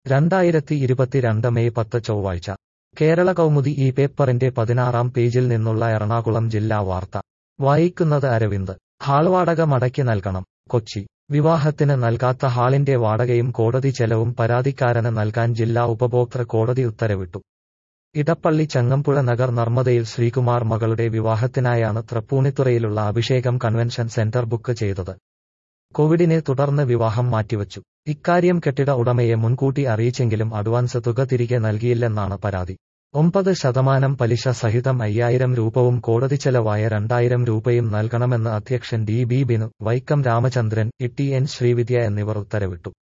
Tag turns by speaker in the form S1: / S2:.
S1: രണ്ടായിരത്തി ഇരുപത്തിരണ്ട് മെയ് പത്ത് ചൊവ്വാഴ്ച കേരള കൗമുദി ഈ പേപ്പറിന്റെ പതിനാറാം പേജിൽ നിന്നുള്ള എറണാകുളം ജില്ലാ വാർത്ത വായിക്കുന്നത് അരവിന്ദ് ഹാൾ വാടക മടക്കി നൽകണം കൊച്ചി വിവാഹത്തിന് നൽകാത്ത ഹാളിന്റെ വാടകയും കോടതി ചെലവും പരാതിക്കാരന് നൽകാൻ ജില്ലാ ഉപഭോക്തൃ കോടതി ഉത്തരവിട്ടു ഇടപ്പള്ളി ചങ്ങമ്പുഴ നഗർ നർമ്മദയിൽ ശ്രീകുമാർ മകളുടെ വിവാഹത്തിനായാണ് തൃപ്പൂണിത്തുറയിലുള്ള അഭിഷേകം കൺവെൻഷൻ സെന്റർ ബുക്ക് ചെയ്തത് കോവിഡിനെ തുടർന്ന് വിവാഹം മാറ്റിവച്ചു ഇക്കാര്യം കെട്ടിട ഉടമയെ മുൻകൂട്ടി അറിയിച്ചെങ്കിലും അഡ്വാൻസ് തുക തിരികെ നൽകിയില്ലെന്നാണ് പരാതി ഒമ്പത് ശതമാനം പലിശ സഹിതം അയ്യായിരം രൂപവും കോടതി ചെലവായ രണ്ടായിരം രൂപയും നൽകണമെന്ന് അധ്യക്ഷൻ D B Binu Vaikom Ramachandran E T N Srividya എന്നിവർ ഉത്തരവിട്ടു